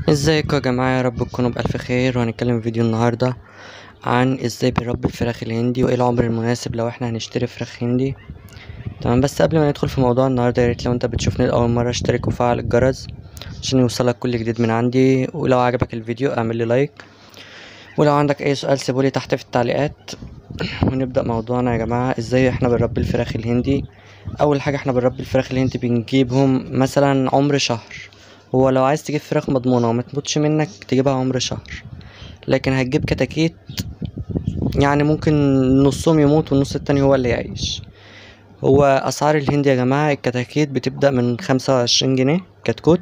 ازيكم يا جماعة يا رب تكونوا بألف خير وهنتكلم في فيديو النهاردة عن ازاي بنربي الفراخ الهندي وايه العمر المناسب لو احنا هنشتري فراخ هندي تمام بس قبل ما ندخل في موضوع النهاردة ياريت لو انت بتشوفني لأول مرة اشترك وفعل الجرس عشان يوصلك كل جديد من عندي ولو عجبك الفيديو اعمل لي لايك ولو عندك اي سؤال سيبولي تحت في التعليقات ونبدأ موضوعنا يا جماعة ازاي احنا بنربي الفراخ الهندي اول حاجة احنا بنربي الفراخ الهندي بنجيبهم مثلا عمر شهر هو لو عايز تجيب فراخ مضمونة وما تموتش منك تجيبها عمر شهر لكن هتجيب كتاكيت يعني ممكن نصهم يموت والنص التاني هو اللي يعيش هو اسعار الهند يا جماعة الكتاكيت بتبدأ من خمسة وعشرين جنيه كتكوت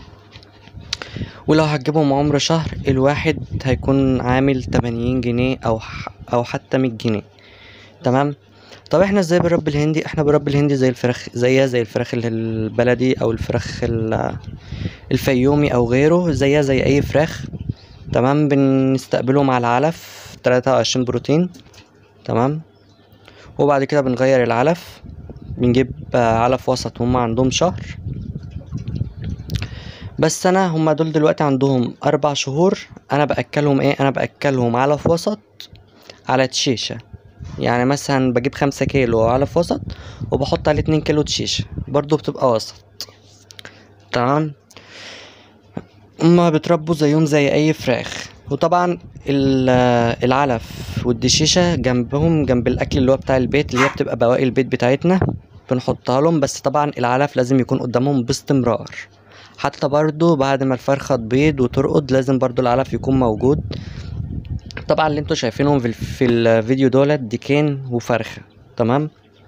ولو هتجيبهم عمر شهر الواحد هيكون عامل تمانين جنيه او ح- او حتى مية جنيه تمام طب احنا ازاي بنربي الهندي احنا بنربي الهندي زي الفراخ زيها زي الفراخ ال- البلدي او الفراخ ال- الفيومي او غيره زيها زي اي فراخ تمام بنستقبلهم على العلف تلاتة وعشرين بروتين تمام وبعد كده بنغير العلف بنجيب آه، علف وسط هما عندهم شهر بس انا هما دول دلوقتي عندهم اربع شهور انا باكلهم ايه انا باكلهم علف وسط على تشيشة يعني مثلا بجيب خمسة كيلو علف وسط وبحط عليه اتنين كيلو تشيشة برضو بتبقى وسط تمام هما بيتربوا زيهم زي اي فراخ وطبعا ال- العلف والدشيشة جنبهم جنب الاكل اللي هو بتاع البيت اللي هي بتبقى بواقي البيت بتاعتنا بنحطها لهم بس طبعا العلف لازم يكون قدامهم باستمرار حتى برضو بعد ما الفرخة تبيض وترقد لازم برضو العلف يكون موجود طبعا اللي انتوا شايفينهم في, ال- في الفيديو دولت ديكين وفرخة تمام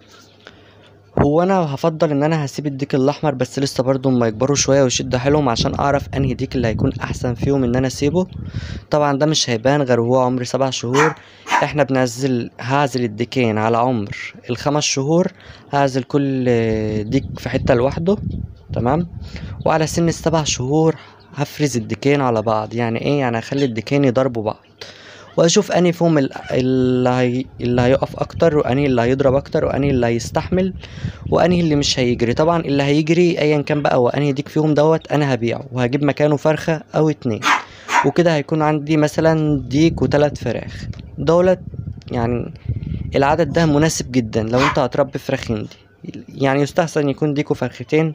هو انا هفضل ان انا هسيب الديك الاحمر بس لسه برضو ما يكبروا شويه ويشدوا حيلهم عشان اعرف انهي ديك اللي هيكون احسن فيهم ان انا اسيبه طبعا ده مش هيبان غير وهو عمر سبع شهور احنا بنعزل هعزل الديكين على عمر الخمس شهور هعزل كل ديك في حته لوحده تمام وعلى سن السبع شهور هفرز الديكين على بعض يعني ايه يعني هخلي الديكين يضربوا بعض واشوف انهي فيهم ال- اللي هي... اللي هيقف اكتر وانهي اللي هيضرب اكتر وانهي اللي هيستحمل وانهي اللي مش هيجري طبعا اللي هيجري ايا كان بقى وانهي ديك فيهم دوت انا هبيعه وهجيب مكانه فرخة او اتنين وكده هيكون عندي مثلا ديك وتلات فراخ دولت يعني العدد ده مناسب جدا لو انت هتربي فراخ هندي يعني يستحسن يكون ديك وفرختين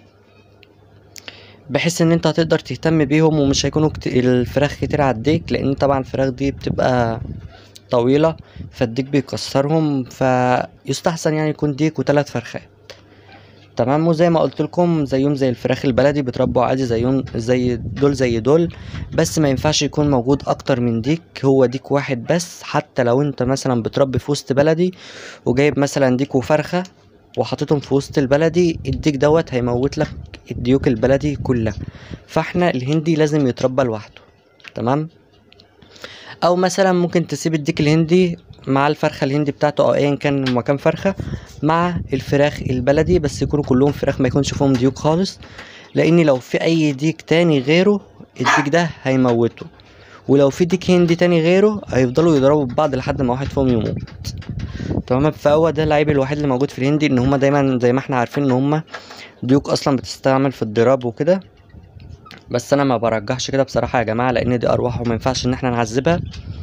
بحيث ان انت هتقدر تهتم بيهم ومش هيكونوا كت... الفراخ كتير على الديك لان طبعا الفراخ دي بتبقى طويلة فالديك بيكسرهم فيستحسن يعني يكون ديك وتلات فرخات تمام وزي ما قلت لكم زيهم زي الفراخ البلدي بيتربوا عادي زيهم زي دول زي دول بس ما ينفعش يكون موجود اكتر من ديك هو ديك واحد بس حتى لو انت مثلا بتربي في وسط بلدي وجايب مثلا ديك وفرخة وحطيتهم في وسط البلدي الديك دوت هيموت لك الديوك البلدي كلها فاحنا الهندي لازم يتربى لوحده تمام او مثلا ممكن تسيب الديك الهندي مع الفرخه الهندي بتاعته او ايا كان مكان فرخه مع الفراخ البلدي بس يكونوا كلهم فراخ ما يكونش فيهم ديوك خالص لان لو في اي ديك تاني غيره الديك ده هيموته ولو في ديك هندي تاني غيره هيفضلوا يضربوا ببعض لحد ما واحد فيهم يموت تمام فهو ده العيب الوحيد اللي موجود في الهندي ان هما دايما زي ما احنا عارفين ان هما ديوك اصلا بتستعمل في الضراب وكده بس انا ما برجحش كده بصراحه يا جماعه لان دي ارواح وما ينفعش ان احنا نعذبها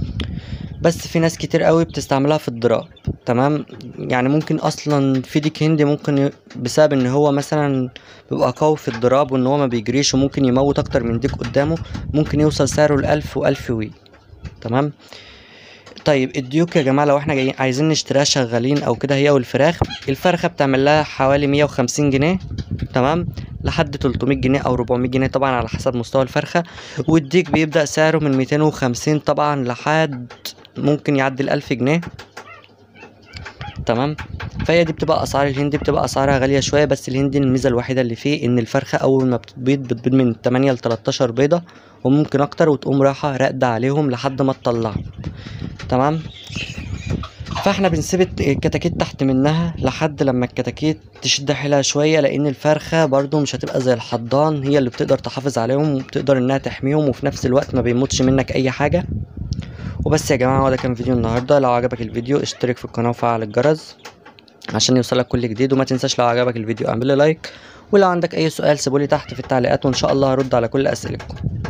بس في ناس كتير قوي بتستعملها في الضراب تمام يعني ممكن اصلا في ديك هندي ممكن ي- بسبب ان هو مثلا بيبقى قوي في الضراب وان هو ما بيجريش وممكن يموت اكتر من ديك قدامه ممكن يوصل سعره لألف وألف وي تمام طيب الديوك يا جماعه لو احنا جايين عايزين نشتريها شغالين او كده هي والفراخ الفرخه بتعمل لها حوالي 150 جنيه تمام لحد 300 جنيه او 400 جنيه طبعا على حسب مستوى الفرخه والديك بيبدا سعره من 250 طبعا لحد ممكن يعدي ال 1000 جنيه تمام فهي دي بتبقى اسعار الهندي بتبقى اسعارها غاليه شويه بس الهندي الميزه الوحيده اللي فيه ان الفرخه اول ما بتبيض بتبيض من 8 ل 13 بيضه وممكن اكتر وتقوم رايحه راقده عليهم لحد ما تطلعهم تمام فاحنا بنسيب الت- الكتاكيت تحت منها لحد لما الكتاكيت تشد حيلها شويه لان الفرخه برضو مش هتبقى زي الحضان هي اللي بتقدر تحافظ عليهم وبتقدر انها تحميهم وفي نفس الوقت ما بيموتش منك اي حاجه وبس يا جماعه هو ده كان فيديو النهارده لو عجبك الفيديو اشترك في القناه وفعل الجرس عشان يوصلك كل جديد وما تنساش لو عجبك الفيديو اعمل لي لايك ولو عندك اي سؤال سيبولي تحت في التعليقات وان شاء الله هرد على كل اسئلتكم